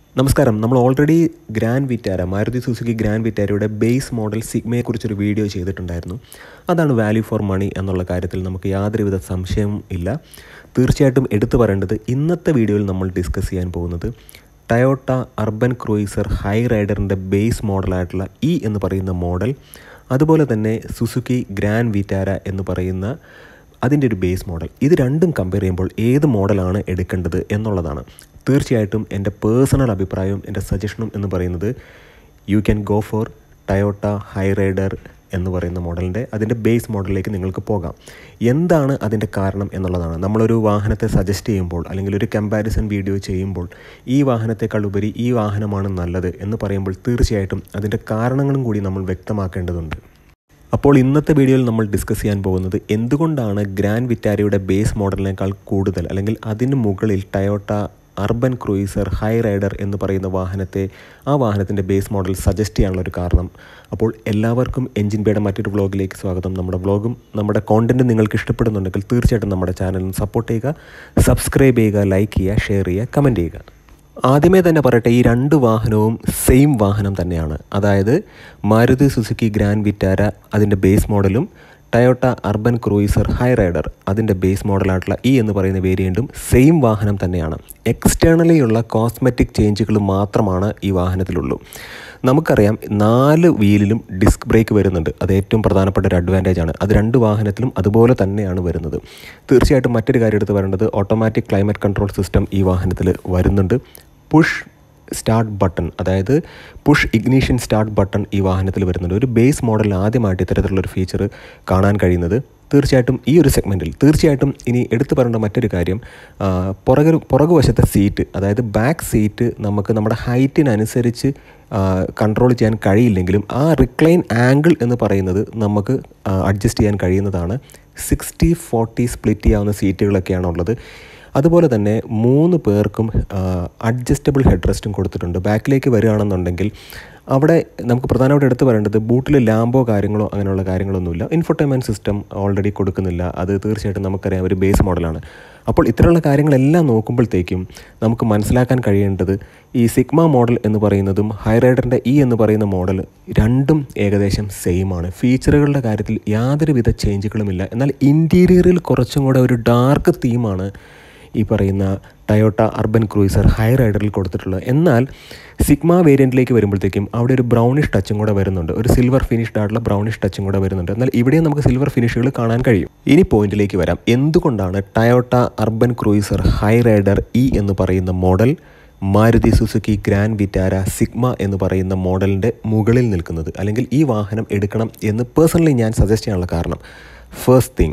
നമസ്കാരം നമ്മൾ already Grand Vitara Maruti Suzuki Grand വിറ്റാരയുടെ ബേസ് മോഡൽ സിഗ്മയെക്കുറിച്ചൊരു വീഡിയോ ചെയ്തിട്ടുണ്ടായിരുന്നു അതാണ് വാല്യൂ ഫോർ മണി എന്നുള്ള കാര്യത്തിൽ നമുക്ക് യാതൊരുവിധ സംശയവും ഇല്ല തീർച്ചയായിട്ടും എടുത്തു പറയേണ്ടത് ഇന്നത്തെ വീഡിയോയിൽ നമ്മൾ ഡിസ്കസ് ചെയ്യാൻ പോകുന്നത് ടയോട്ട അർബൻ ക്രൂയിസർ ഹൈ റൈഡറിൻ്റെ ബേസ് മോഡലായിട്ടുള്ള ഇ എന്ന് പറയുന്ന മോഡൽ അതുപോലെ തന്നെ സുസുക്കി ഗ്രാൻഡ് വിറ്റാര എന്ന് പറയുന്ന അതിൻ്റെ ഒരു ബേസ് മോഡൽ ഇത് രണ്ടും കമ്പയർ ചെയ്യുമ്പോൾ ഏത് മോഡലാണ് എടുക്കേണ്ടത് എന്നുള്ളതാണ് തീർച്ചയായിട്ടും എൻ്റെ പേഴ്സണൽ അഭിപ്രായവും എൻ്റെ സജഷനും എന്ന് പറയുന്നത് you can go for Toyota Hyryder എന്ന് പറയുന്ന മോഡലിൻ്റെ അതിൻ്റെ ബേസ് മോഡലിലേക്ക് നിങ്ങൾക്ക് പോകാം എന്താണ് അതിൻ്റെ കാരണം എന്നുള്ളതാണ് നമ്മളൊരു വാഹനത്തെ സജസ്റ്റ് ചെയ്യുമ്പോൾ അല്ലെങ്കിൽ ഒരു കമ്പാരിസൺ വീഡിയോ ചെയ്യുമ്പോൾ ഈ വാഹനത്തെക്കാൾ ഉപരി ഈ വാഹനമാണ് നല്ലത് എന്ന് പറയുമ്പോൾ തീർച്ചയായിട്ടും അതിൻ്റെ കാരണങ്ങളും കൂടി നമ്മൾ വ്യക്തമാക്കേണ്ടതുണ്ട് അപ്പോൾ ഇന്നത്തെ വീഡിയോയിൽ നമ്മൾ ഡിസ്കസ് ചെയ്യാൻ പോകുന്നത് എന്തുകൊണ്ടാണ് ഗ്രാൻഡ് വിറ്റാരയുടെ ബേസ് മോഡലിനേക്കാൾ കൂടുതൽ അല്ലെങ്കിൽ അതിന് മുകളിൽ Toyota Urban Cruiser Hyryder എന്ന് പറയുന്ന വാഹനത്തെ ആ വാഹനത്തിൻ്റെ ബേസ് മോഡൽ സജസ്റ്റ് ചെയ്യാനുള്ള ഒരു കാരണം അപ്പോൾ എല്ലാവർക്കും എഞ്ചിൻ ബേയുടെ മറ്റൊരു വ്ളോഗിലേക്ക് സ്വാഗതം നമ്മുടെ വ്ളോഗും നമ്മുടെ കോണ്ടൻറ്റും നിങ്ങൾക്ക് ഇഷ്ടപ്പെടുന്നുണ്ടെങ്കിൽ തീർച്ചയായിട്ടും നമ്മുടെ ചാനലിന് സപ്പോർട്ട് ചെയ്യുക സബ്സ്ക്രൈബ് ചെയ്യുക ലൈക്ക് ചെയ്യുക ഷെയർ ചെയ്യുക കമൻറ്റ് ചെയ്യുക ആദ്യമേ തന്നെ പറയട്ടെ ഈ രണ്ട് വാഹനവും സെയിം വാഹനം തന്നെയാണ് അതായത് മാരുതി സുസുക്കി ഗ്രാൻഡ് വിറ്റാര അതിൻ്റെ ബേസ് മോഡലും Toyota Urban Cruiser Hyryder അതിൻ്റെ ബേസ് മോഡലായിട്ടുള്ള ഇ എന്ന് പറയുന്ന വേരിയൻറ്റും സെയിം വാഹനം തന്നെയാണ് എക്സ്റ്റേണലി ഉള്ള കോസ്മെറ്റിക് ചേഞ്ചുകൾ മാത്രമാണ് ഈ വാഹനത്തിലുള്ളൂ നമുക്കറിയാം നാല് വീലിലും ഡിസ്ക് ബ്രേക്ക് വരുന്നുണ്ട് അത് ഏറ്റവും പ്രധാനപ്പെട്ട ഒരു അഡ്വാൻറ്റേജ് ആണ് അത് രണ്ട് വാഹനത്തിലും അതുപോലെ തന്നെയാണ് വരുന്നത് തീർച്ചയായിട്ടും മറ്റൊരു കാര്യം എടുത്ത് പറയേണ്ടത് ഓട്ടോമാറ്റിക് ക്ലൈമറ്റ് കൺട്രോൾ സിസ്റ്റം ഈ വാഹനത്തിൽ വരുന്നുണ്ട് പുഷ് സ്റ്റാർട്ട് ബട്ടൺ അതായത് പുഷ് ഇഗ്നീഷൻ സ്റ്റാർട്ട് ബട്ടൺ ഈ വാഹനത്തിൽ വരുന്നുണ്ട് ഒരു ബേസ് മോഡലിൽ ആദ്യമായിട്ട് ഇത്തരത്തിലുള്ളൊരു ഫീച്ചർ കാണാൻ കഴിയുന്നത് തീർച്ചയായിട്ടും ഈ ഒരു സെഗ്മെൻറ്റിൽ തീർച്ചയായിട്ടും ഇനി എടുത്തു പറയേണ്ട മറ്റൊരു കാര്യം പുറകു പുറകുവശത്തെ സീറ്റ് അതായത് ബാക്ക് സീറ്റ് നമുക്ക് നമ്മുടെ ഹൈറ്റിനനുസരിച്ച് കൺട്രോൾ ചെയ്യാൻ കഴിയില്ലെങ്കിലും ആ റിക്ലൈൻ ആംഗിൾ എന്ന് പറയുന്നത് നമുക്ക് അഡ്ജസ്റ്റ് ചെയ്യാൻ കഴിയുന്നതാണ് സിക്സ്റ്റി ഫോർട്ടി സ്പ്ലിറ്റ് ചെയ്യാവുന്ന സീറ്റുകളൊക്കെയാണ് ഉള്ളത് അതുപോലെ തന്നെ മൂന്ന് പേർക്കും അഡ്ജസ്റ്റബിൾ ഹെഡ് റെസ്റ്റും കൊടുത്തിട്ടുണ്ട് ബാക്കിലേക്ക് വരികയാണെന്നുണ്ടെങ്കിൽ അവിടെ നമുക്ക് പ്രധാനമായിട്ട് എടുത്തു പറയേണ്ടത് ബൂട്ടിൽ ലാമ്പോ കാര്യങ്ങളോ അങ്ങനെയുള്ള കാര്യങ്ങളൊന്നുമില്ല ഇൻഫോർട്ടൈൻമെൻറ്റ് സിസ്റ്റം ഓൾറെഡി കൊടുക്കുന്നില്ല അത് തീർച്ചയായിട്ടും നമുക്കറിയാം ഒരു ബേസ് മോഡലാണ് അപ്പോൾ ഇത്തരമുള്ള കാര്യങ്ങളെല്ലാം നോക്കുമ്പോഴത്തേക്കും നമുക്ക് മനസ്സിലാക്കാൻ കഴിയേണ്ടത് ഈ സിഗ്മ മോഡൽ എന്ന് പറയുന്നതും ഹൈ റൈഡറിൻ്റെ ഇ എന്ന് പറയുന്ന മോഡൽ രണ്ടും ഏകദേശം സെയിം ആണ് ഫീച്ചറുകളുടെ കാര്യത്തിൽ യാതൊരുവിധ ചേഞ്ചുകളുമില്ല എന്നാൽ ഇൻറ്റീരിയറിൽ കുറച്ചും കൂടെ ഒരു ഡാർക്ക് തീമാണ് ഈ പറയുന്ന ടയോട്ട അർബൻ ക്രൂയിസർ ഹൈ റൈഡറിൽ കൊടുത്തിട്ടുള്ളത് എന്നാൽ സിഗ്മ വേരിയൻറ്റിലേക്ക് വരുമ്പോഴത്തേക്കും അവിടെ ഒരു ബ്രൗണിഷ് ടച്ചും കൂടെ വരുന്നുണ്ട് ഒരു സിൽവർ ഫിനിഷ്ഡ് ആയിട്ടുള്ള ബ്രൗണിഷ് ടച്ചും കൂടെ വരുന്നുണ്ട് എന്നാൽ ഇവിടെയും നമുക്ക് സിൽവർ ഫിനിഷുകൾ കാണാൻ കഴിയും ഇനി പോയിന്റിലേക്ക് വരാം എന്തുകൊണ്ടാണ് Toyota Urban Cruiser Hyryder E എന്ന് പറയുന്ന model Maruti Suzuki Grand Vitara Sigma എന്ന് പറയുന്ന മോഡലിൻ്റെ മുകളിൽ നിൽക്കുന്നത് അല്ലെങ്കിൽ ഈ വാഹനം എടുക്കണം എന്ന് പേഴ്സണലി ഞാൻ സജസ്റ്റ് ചെയ്യാനുള്ള കാരണം ഫസ്റ്റ് തിങ്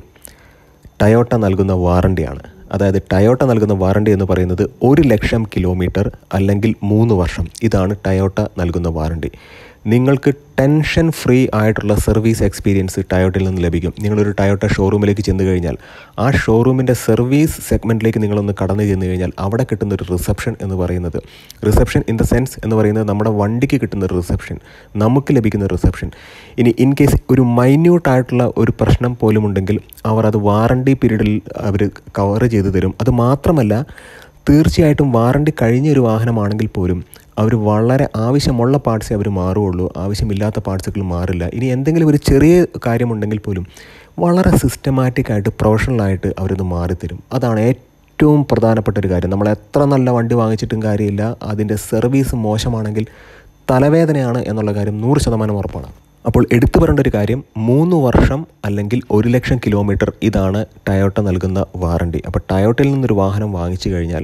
ടയോട്ട നൽകുന്ന വാറണ്ടിയാണ് അതായത് ടയോട്ട നൽകുന്ന വാറണ്ടി എന്ന് പറയുന്നത് ഒരു ലക്ഷം കിലോമീറ്റർ അല്ലെങ്കിൽ മൂന്ന് വർഷം ഇതാണ് ടയോട്ട നൽകുന്ന വാറണ്ടി നിങ്ങൾക്ക് ടെൻഷൻ ഫ്രീ ആയിട്ടുള്ള സർവീസ് എക്സ്പീരിയൻസ് ടയോട്ടയിൽ നിന്ന് ലഭിക്കും നിങ്ങളൊരു ടയോട്ട ഷോറൂമിലേക്ക് ചെന്ന് കഴിഞ്ഞാൽ ആ ഷോറൂമിൻ്റെ സർവീസ് സെഗ്മെൻറ്റിലേക്ക് നിങ്ങളൊന്ന് കടന്നു ചെന്ന് കഴിഞ്ഞാൽ അവിടെ കിട്ടുന്ന ഒരു റിസപ്ഷൻ എന്ന് പറയുന്നത് റിസപ്ഷൻ ഇൻ ദ സെൻസ് എന്ന് പറയുന്നത് നമ്മുടെ വണ്ടിക്ക് കിട്ടുന്ന ഒരു റിസപ്ഷൻ നമുക്ക് ലഭിക്കുന്ന റിസപ്ഷൻ ഇനി ഇൻ കേസ് ഒരു മൈന്യൂട്ട് ആയിട്ടുള്ള ഒരു പ്രശ്നം പോലും ഉണ്ടെങ്കിൽ അവർ അത് വാറണ്ടി പീരീഡിൽ അവർ കവർ ചെയ്തു തരും അത് മാത്രമല്ല തീർച്ചയായിട്ടും വാറണ്ടി കഴിഞ്ഞ ഒരു വാഹനമാണെങ്കിൽ പോലും അവർ വളരെ ആവശ്യമുള്ള പാർട്സേ അവർ മാറുകയുള്ളൂ ആവശ്യമില്ലാത്ത പാർട്സുകൾ മാറില്ല ഇനി എന്തെങ്കിലും ഒരു ചെറിയ കാര്യമുണ്ടെങ്കിൽ പോലും വളരെ സിസ്റ്റമാറ്റിക് ആയിട്ട് പ്രൊഫഷണലായിട്ട് അവരത് മാറിത്തരും അതാണ് ഏറ്റവും പ്രധാനപ്പെട്ട ഒരു കാര്യം നമ്മൾ എത്ര നല്ല വണ്ടി വാങ്ങിച്ചിട്ടും കാര്യമില്ല അതിൻ്റെ സർവീസ് മോശമാണെങ്കിൽ തലവേദനയാണ് എന്നുള്ള കാര്യം നൂറ് ശതമാനം ഉറപ്പാണ് അപ്പോൾ എടുത്തു പറയേണ്ട ഒരു കാര്യം മൂന്ന് വർഷം അല്ലെങ്കിൽ ഒരു ലക്ഷം കിലോമീറ്റർ ഇതാണ് ടയോട്ട നൽകുന്ന വാറണ്ടി അപ്പോൾ ടയോട്ടയിൽ നിന്നൊരു വാഹനം വാങ്ങിച്ചു കഴിഞ്ഞാൽ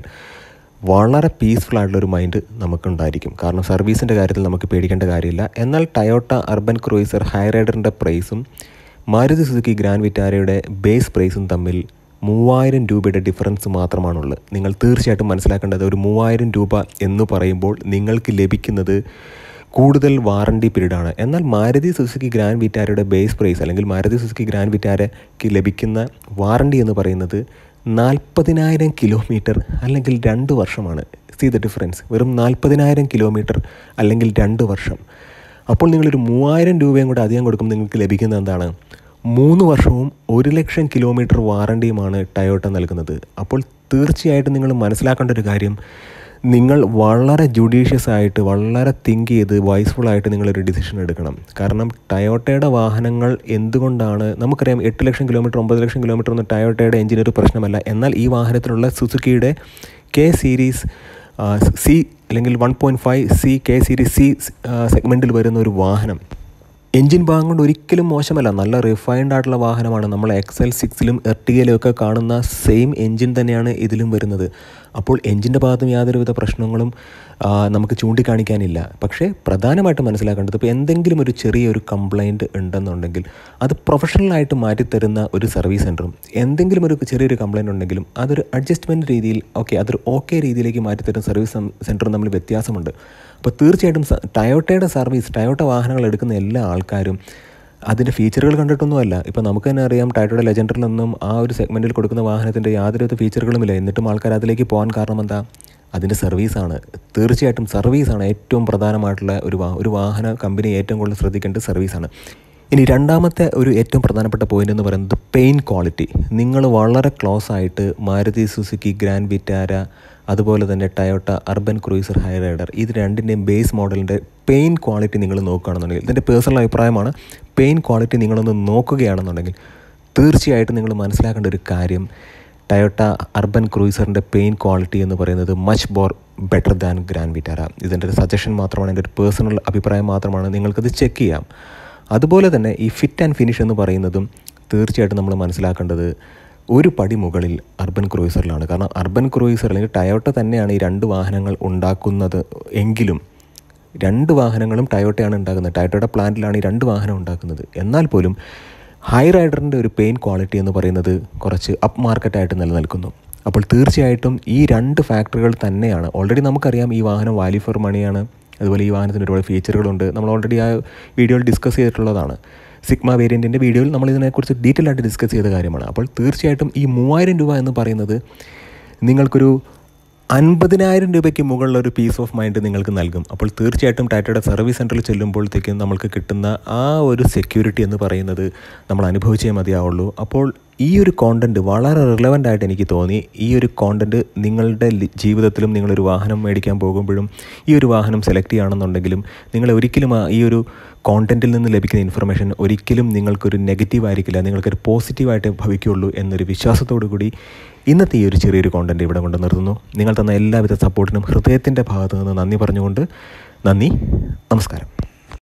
വളരെ പീസ്ഫുൾ ആയിട്ടുള്ളൊരു മൈൻഡ് നമുക്കുണ്ടായിരിക്കും കാരണം സർവീസിൻ്റെ കാര്യത്തിൽ നമുക്ക് പേടിക്കേണ്ട കാര്യമില്ല എന്നാൽ ടയോട്ട അർബൻ ക്രൂയിസർ ഹൈ റൈഡറിൻ്റെ പ്രൈസും മാരുതി സുസുക്കി ഗ്രാൻഡ് വിറ്റാരയുടെ ബേസ് പ്രൈസും തമ്മിൽ മൂവായിരം രൂപയുടെ ഡിഫറൻസ് മാത്രമാണുള്ളത് നിങ്ങൾ തീർച്ചയായിട്ടും മനസ്സിലാക്കേണ്ടത് ഒരു മൂവായിരം രൂപ എന്ന് പറയുമ്പോൾ നിങ്ങൾക്ക് ലഭിക്കുന്നത് കൂടുതൽ വാറണ്ടി പീരീഡാണ് എന്നാൽ മാരുതി സുസുക്കി ഗ്രാൻഡ് വിറ്റാരയുടെ ബേസ് പ്രൈസ് അല്ലെങ്കിൽ മാരുതി സുസുക്കി ഗ്രാൻഡ് വിറ്റാരയ്ക്ക് ലഭിക്കുന്ന വാറണ്ടി എന്ന് പറയുന്നത് നാൽപ്പതിനായിരം കിലോമീറ്റർ അല്ലെങ്കിൽ രണ്ട് വർഷമാണ് സീ ദ ഡിഫറൻസ് വെറും നാൽപ്പതിനായിരം കിലോമീറ്റർ അല്ലെങ്കിൽ രണ്ട് വർഷം അപ്പോൾ നിങ്ങളൊരു മൂവായിരം രൂപയും കൂടെ അധികം കൊടുക്കുമ്പോൾ നിങ്ങൾക്ക് ലഭിക്കുന്നത് എന്താണ് മൂന്ന് വർഷവും ഒരു ലക്ഷം കിലോമീറ്റർ വാറണ്ടിയുമാണ് ടയോട്ട നൽകുന്നത് അപ്പോൾ തീർച്ചയായിട്ടും നിങ്ങൾ മനസ്സിലാക്കേണ്ട ഒരു കാര്യം നിങ്ങൾ വളരെ ജുഡീഷ്യസ് ആയിട്ട് വളരെ തിങ്ക് ചെയ്ത് വൈസ്ഫുൾ ആയിട്ട് നിങ്ങളൊരു ഡിസിഷൻ എടുക്കണം കാരണം ടയോട്ടയുടെ വാഹനങ്ങൾ എന്തുകൊണ്ടാണ് നമുക്കറിയാം എട്ട് ലക്ഷം കിലോമീറ്റർ ഒമ്പത് ലക്ഷം കിലോമീറ്റർ ഒന്നും ടയോട്ടയുടെ എഞ്ചിൻ ഒരു പ്രശ്നമല്ല എന്നാൽ ഈ വാഹനത്തിലുള്ള സുസുക്കിയുടെ കെ സീരീസ് സി അല്ലെങ്കിൽ one point five C K series C സെഗ്മെൻറ്റിൽ വരുന്ന ഒരു വാഹനം എൻജിൻ ഭാഗം കൊണ്ട് ഒരിക്കലും മോശമല്ല നല്ല റിഫൈൻഡ് ആയിട്ടുള്ള വാഹനമാണ് നമ്മൾ എക്സൽ സിക്സിലും എർട്ടികയിലും ഒക്കെ കാണുന്ന സെയിം എൻജിൻ തന്നെയാണ് ഇതിലും വരുന്നത് അപ്പോൾ എൻജിൻ്റെ ഭാഗത്തും യാതൊരുവിധ പ്രശ്നങ്ങളും ആ, നമുക്ക് ചൂണ്ടിക്കാണിക്കാനില്ല പക്ഷേ പ്രധാനമായിട്ടും മനസ്സിലാക്കേണ്ടത് ഇപ്പോൾ എന്തെങ്കിലും ഒരു ചെറിയൊരു കംപ്ലൈൻറ്റ് ഉണ്ടെന്നുണ്ടെങ്കിൽ അത് പ്രൊഫഷണലായിട്ട് മാറ്റിത്തരുന്ന ഒരു സർവീസ് സെൻറ്ററും എന്തെങ്കിലും ഒരു ചെറിയൊരു കംപ്ലൈൻറ്റ് ഉണ്ടെങ്കിലും അതൊരു അഡ്ജസ്റ്റ്മെൻറ്റ് രീതിയിൽ ഓക്കെ അതൊരു ഓക്കെ രീതിയിലേക്ക് മാറ്റിത്തരുന്ന സർവീസ് സെൻറ്ററും തമ്മിൽ വ്യത്യാസമുണ്ട് അപ്പോൾ തീർച്ചയായിട്ടും സ- ടയോട്ടയുടെ സർവീസ് ടയോട്ട വാഹനങ്ങൾ എടുക്കുന്ന എല്ലാ ആൾക്കാരും അതിൻ്റെ ഫീച്ചറുകൾ കണ്ടിട്ടൊന്നുമല്ല ഇപ്പോൾ നമുക്ക് തന്നെ അറിയാം ടയോട്ടയുടെ ലെജൻഡറിലൊന്നും ആ ഒരു സെഗ്മെൻറ്റിൽ കൊടുക്കുന്ന വാഹനത്തിൻ്റെ യാതൊരുവിധ ഫീച്ചറുകളുമില്ല എന്നിട്ടും ആൾക്കാർ അതിലേക്ക് പോകാൻ കാരണം എന്താ അതിൻ്റെ സർവീസാണ് തീർച്ചയായിട്ടും സർവീസാണ് ഏറ്റവും പ്രധാനമായിട്ടുള്ള ഒരു വാ ഒരു വാഹന കമ്പനി ഏറ്റവും കൂടുതൽ ശ്രദ്ധിക്കേണ്ടത് സർവീസാണ് ഇനി രണ്ടാമത്തെ ഒരു ഏറ്റവും പ്രധാനപ്പെട്ട പോയിന്റ് എന്ന് പറയുന്നത് പെയിൻ ക്വാളിറ്റി നിങ്ങൾ വളരെ ക്ലോസ് ആയിട്ട് മാരുതി സുസുക്കി ഗ്രാൻഡ് വിറ്റാര അതുപോലെ തന്നെ Toyota Urban Cruiser Hyryder ഇത് രണ്ടിൻ്റെയും ബേസ് മോഡലിൻ്റെ പെയിൻ ക്വാളിറ്റി നിങ്ങൾ നോക്കുകയാണെന്നുണ്ടെങ്കിൽ ഇതിൻ്റെ പേഴ്സണൽ അഭിപ്രായമാണ് പെയിൻ ക്വാളിറ്റി നിങ്ങളൊന്ന് നോക്കുകയാണെന്നുണ്ടെങ്കിൽ തീർച്ചയായിട്ടും നിങ്ങൾ മനസ്സിലാക്കേണ്ട ഒരു കാര്യം ടയോട്ട അർബൻ ക്രൂയിസറിൻ്റെ പെയിൻ ക്വാളിറ്റി എന്ന് പറയുന്നത് much more better than Grand Vitara ഇതിൻ്റെ ഒരു സജഷൻ മാത്രമാണ് എൻ്റെ ഒരു പേഴ്സണൽ അഭിപ്രായം മാത്രമാണ് നിങ്ങൾക്കത് ചെക്ക് ചെയ്യാം അതുപോലെ തന്നെ ഈ ഫിറ്റ് ആൻഡ് ഫിനിഷ് എന്ന് പറയുന്നതും തീർച്ചയായിട്ടും നമ്മൾ മനസ്സിലാക്കേണ്ടത് ഒരു പടി മുകളിൽ അർബൻ ക്രൂയിസറിലാണ് കാരണം അർബൻ ക്രൂയിസർ അല്ലെങ്കിൽ ടയോട്ട തന്നെയാണ് ഈ രണ്ട് വാഹനങ്ങൾ ഉണ്ടാക്കുന്നത് എങ്കിലും രണ്ട് വാഹനങ്ങളും ടയോട്ടയാണ് ഉണ്ടാക്കുന്നത് ടയോട്ടയുടെ പ്ലാന്റിലാണ് ഈ രണ്ട് വാഹനം ഉണ്ടാക്കുന്നത് എന്നാൽ പോലും ഹൈ റൈഡറിൻ്റെ ഒരു പെയിൻ ക്വാളിറ്റി എന്ന് പറയുന്നത് കുറച്ച് അപ്പ് മാർക്കറ്റായിട്ട് നിലനിൽക്കുന്നു അപ്പോൾ തീർച്ചയായിട്ടും ഈ രണ്ട് ഫാക്ടറികൾ തന്നെയാണ് ഓൾറെഡി നമുക്കറിയാം ഈ വാഹനം വാല്യൂ ഫോർ മണിയാണ് അതുപോലെ ഈ വാഹനത്തിന് ഒരുപാട് ഫീച്ചറുകളുണ്ട് നമ്മൾ ഓൾറെഡി ആ വീഡിയോയിൽ ഡിസ്കസ് ചെയ്തിട്ടുള്ളതാണ് സിഗ്മ വേരിയൻറ്റിൻ്റെ വീഡിയോയിൽ നമ്മൾ ഇതിനെക്കുറിച്ച് ഡീറ്റെയിൽ ആയിട്ട് ഡിസ്കസ് ചെയ്ത കാര്യമാണ് അപ്പോൾ തീർച്ചയായിട്ടും ഈ മൂവായിരം രൂപ എന്ന് പറയുന്നത് നിങ്ങൾക്കൊരു അൻപതിനായിരം രൂപയ്ക്ക് മുകളിൽ ഒരു പീസ് ഓഫ് മൈൻഡ് നിങ്ങൾക്ക് നൽകും അപ്പോൾ തീർച്ചയായിട്ടും ടാറ്റയുടെ സർവീസ് സെൻറ്ററിൽ ചെല്ലുമ്പോഴത്തേക്കും നമ്മൾക്ക് കിട്ടുന്ന ആ ഒരു സെക്യൂരിറ്റി എന്ന് പറയുന്നത് നമ്മൾ അനുഭവിച്ചേ മതിയാവുള്ളൂ അപ്പോൾ ഈ ഒരു കോണ്ടൻറ്റ് വളരെ റിലവൻ്റ് ആയിട്ട് എനിക്ക് തോന്നി ഈ ഒരു കോണ്ടൻറ്റ് നിങ്ങളുടെ ലി- ജീവിതത്തിലും നിങ്ങളൊരു വാഹനം മേടിക്കാൻ പോകുമ്പോഴും ഈ ഒരു വാഹനം സെലക്ട് ചെയ്യുകയാണെന്നുണ്ടെങ്കിലും നിങ്ങൾ ഒരിക്കലും ആ- ഈ ഒരു കോണ്ടൻറ്റിൽ നിന്ന് ലഭിക്കുന്ന ഇൻഫർമേഷൻ ഒരിക്കലും നിങ്ങൾക്കൊരു നെഗറ്റീവ് ആയിരിക്കില്ല നിങ്ങൾക്കൊരു പോസിറ്റീവായിട്ട് ഭവിക്കുള്ളൂ എന്നൊരു വിശ്വാസത്തോടു കൂടി ഇന്നത്തെ ഈ ഒരു ചെറിയൊരു കോണ്ടൻറ്റ് ഇവിടെ കൊണ്ട് നിർത്തുന്നു നിങ്ങൾ തന്ന എല്ലാവിധ സപ്പോർട്ടിനും ഹൃദയത്തിൻ്റെ ഭാഗത്തു നിന്ന് നന്ദി പറഞ്ഞുകൊണ്ട് നന്ദി നമസ്കാരം